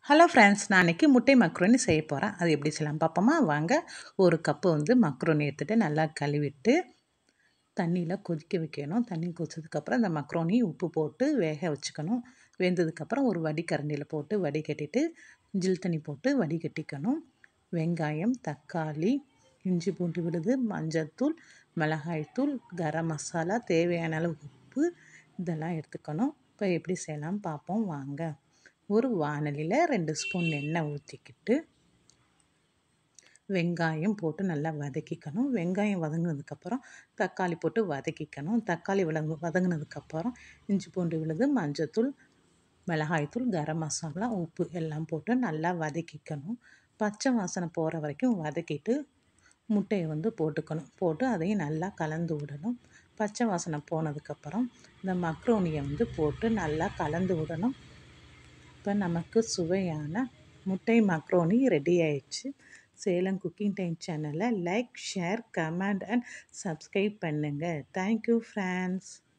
hello friends நான் இன்றைக்கி முட்டை மக்ரோனி செய்ய போகிறேன் அது எப்படி செய்யலாம் பார்ப்போமா வாங்க ஒரு கப்பு வந்து மக்ரோனி எடுத்துகிட்டு நல்லா கழுவிட்டு தண்ணியில் கொதிக்க வைக்கணும் தண்ணி கொதிச்சதுக்கப்புறம் இந்த மக்ரோனி உப்பு போட்டு வேக வச்சுக்கணும் வெந்ததுக்கப்புறம் ஒரு வடிகரண்டியில் போட்டு வடிகட்டிட்டு ஜில் தண்ணி போட்டு வடிகட்டிக்கணும் வெங்காயம் தக்காளி இஞ்சி பூண்டு விழுது மஞ்சள்தூள் மிளகாய்த்தூள் கரம் மசாலா தேவையான அளவு உப்பு இதெல்லாம் எடுத்துக்கணும் இப்போ எப்படி செய்யலாம் பார்ப்போம் வாங்க ஒரு வானலியில் ரெண்டு ஸ்பூன் எண்ணெய் ஊற்றிக்கிட்டு வெங்காயம் போட்டு நல்லா வதக்கிக்கணும் வெங்காயம் வதங்கினதுக்கப்புறம் தக்காளி போட்டு வதக்கிக்கணும் தக்காளி வதங்கு வதங்கினதுக்கப்புறம் இஞ்சி பூண்டு விழுது மஞ்சத்தூள் மிளகாய்த்தூள் கரம் மசாலா உப்பு எல்லாம் போட்டு நல்லா வதக்கிக்கணும் பச்சை வாசனை போகிற வரைக்கும் வதக்கிட்டு முட்டையை வந்து போட்டுக்கணும் போட்டு அதையும் நல்லா கலந்து விடணும் பச்சை வாசனை போனதுக்கப்புறம் இந்த மக்ரோனியை வந்து போட்டு நல்லா கலந்து விடணும் இப்போ நமக்கு சுவையான முட்டை மக்ரோனி ரெடி ஆயிடுச்சு சேலம் குக்கிங் டைம் சேனலை like share comment and subscribe பண்ணுங்கள் தேங்க்யூ ஃப்ரெண்ட்ஸ்